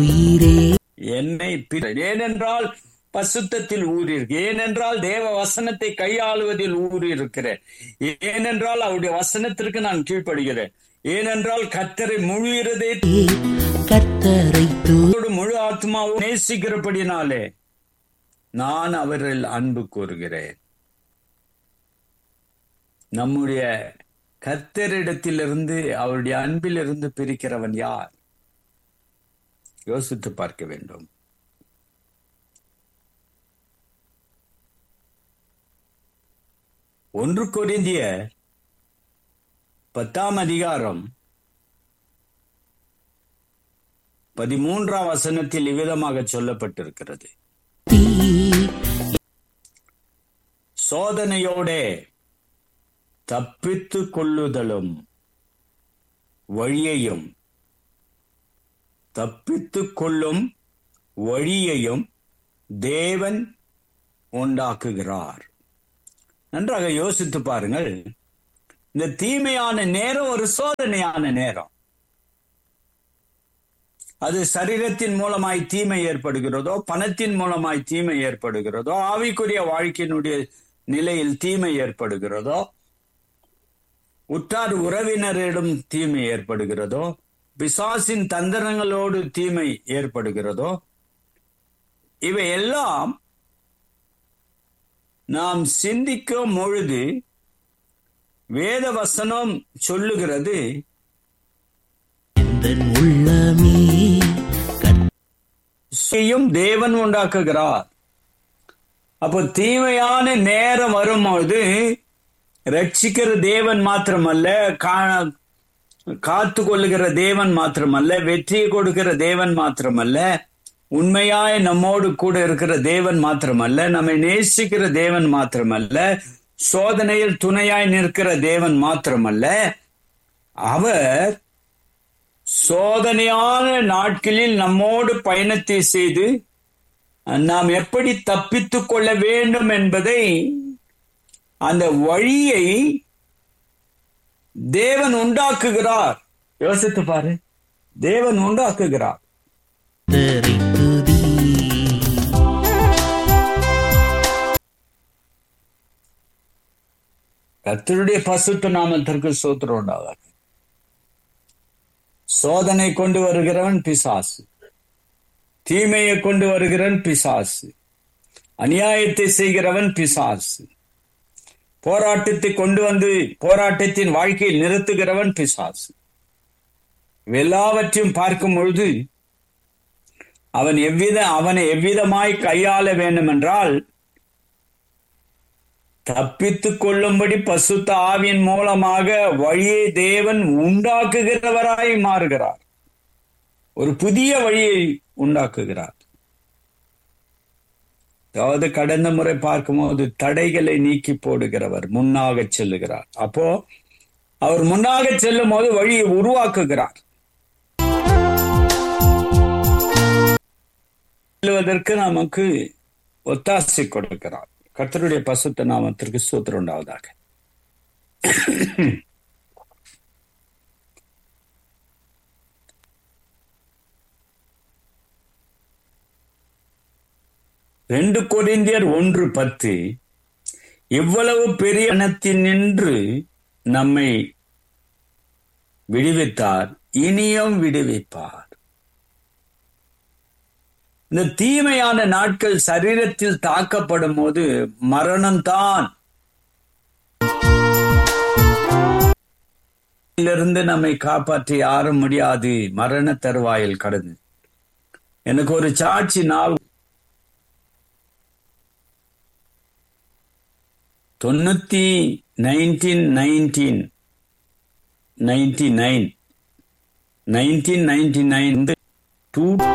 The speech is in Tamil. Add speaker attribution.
Speaker 1: உயிரே
Speaker 2: என்னை பிற- ஏனென்றால் பசுத்தத்தில் ஊறியிருக்கு ஏனென்றால் தேவ வசனத்தை கையாளுவதில் ஊறியிருக்கிறேன் ஏனென்றால் அவருடைய வசனத்திற்கு நான் கீழ்ப்படுகிறேன் ஏனென்றால் கத்தரை முழு இருதயத்தோடு
Speaker 1: கத்தரை தூ
Speaker 2: முழு ஆத்மாவும் நேசிக்கிறபடினாலே நான் அவரில் அன்பு கூறுகிறேன் நம்முடைய கத்தரிடத்திலிருந்து அவருடைய அன்பிலிருந்து பிரிக்கிறவன் யார் யோசித்து பார்க்க வேண்டும் ஒன்று கொரிந்திய பத்தாம் அதிகாரம் பதிமூன்றாம் வசனத்தில் இவ்விதமாக சொல்லப்பட்டிருக்கிறது
Speaker 1: தீ
Speaker 2: சோதனையோடே தப்பித்துக் கொள்ளுதலும் வழியையும் தப்பித்துக் கொள்ளும் வழியையும் தேவன் உண்டாக்குகிறார் நன்றாக யோசித்து பாருங்கள் இந்த தீமையான நேரம் ஒரு சோதனையான நேரம் அது சரீரத்தின் மூலமாய் தீமை ஏற்படுகிறதோ பணத்தின் மூலமாய் தீமை ஏற்படுகிறதோ ஆவிக்குரிய வாழ்க்கையினுடைய நிலையில் தீமை ஏற்படுகிறதோ உற்றார் உறவினரிடம் தீமை ஏற்படுகிறதோ பிசாசின் தந்திரங்களோடு தீமை ஏற்படுகிறதோ இவை எல்லாம் நாம் சிந்திக்கும் பொழுது வேத வசனம் சொல்லுகிறது
Speaker 1: எந்தன் உள்ளமே கத்
Speaker 2: செய்யும் தேவன் உண்டாக்குகிறார் அப்போ தீமையான நேரம் வரும்போது ரட்சிக்கிற தேவன் மாத்திரமல்ல கா- காத்து கொள்ளுகிற தேவன் மாத்திரமல்ல வெற்றியை கொடுக்கிற தேவன் மாத்திரமல்ல உண்மையாய் நம்மோடு கூட இருக்கிற தேவன் மாத்திரமல்ல நம்மை நேசிக்கிற தேவன் மாத்திரமல்ல சோதனையில் துணையாய் நிற்கிற தேவன் மாத்திரமல்ல அவர் சோதனையான நாட்களில் நம்மோடு பயணத்தை செய்து நாம் எப்படி தப்பித்துக் கொள்ள வேண்டும் என்பதை அந்த வழியை தேவன் உண்டாக்குகிறார் யோசித்து பாரு தேவன் உண்டாக்குகிறார்
Speaker 1: கத்தரை துதி
Speaker 2: கர்த்தருடைய பசுத்த நாமத்திற்கு சோத்திரம் உண்டாவார் சோதனை கொண்டு வருகிறவன் பிசாசு தீமையை கொண்டு வருகிறவன் பிசாசு அநியாயத்தை செய்கிறவன் பிசாசு போராட்டத்தை கொண்டு வந்து போராட்டத்தின் வாழ்க்கையை நிறுத்துகிறவன் பிசாசு எல்லாவற்றையும் பார்க்கும் பொழுது அவன் எவ்வித அவனை எவ்விதமாய் கையாள வேண்டும் என்றால் தப்பித்துக் கொள்ளும்படி பசுத்த ஆவியின் மூலமாக வழியை தேவன் உண்டாக்குகிறவராய் மாறுகிறார் ஒரு புதிய வழியை உண்டாக்குகிறார் அதாவது கடந்த முறை பார்க்கும்போது தடைகளை நீக்கி போடுகிறவர் முன்னாக செல்லுகிறார் அப்போ அவர் முன்னாக செல்லும் போது வழியை உருவாக்குகிறார் செல்வதற்கு நமக்கு ஒத்தாசை கொடுக்கிறார் கர்த்தருடைய பசுத்த நாமத்திற்கு சூத்திரம் உண்டாவதாக ரெண்டு கொரிந்தியர் ஒன்று பத்து இவ்வளவு பெரிய நின்று நம்மை விடுவித்தார் இனியும் விடுவிப்பார் இந்த தீமையான நாட்கள் சரீரத்தில் தாக்கப்படும் போது மரணம்தான் இருந்து நம்மை காப்பாற்றி யாரும் முடியாது மரண தருவாயில் கடந்து எனக்கு ஒரு சாட்சி நாள் தொண்ணூத்தி nineteen nineteen ninety nine nineteen ninety nine two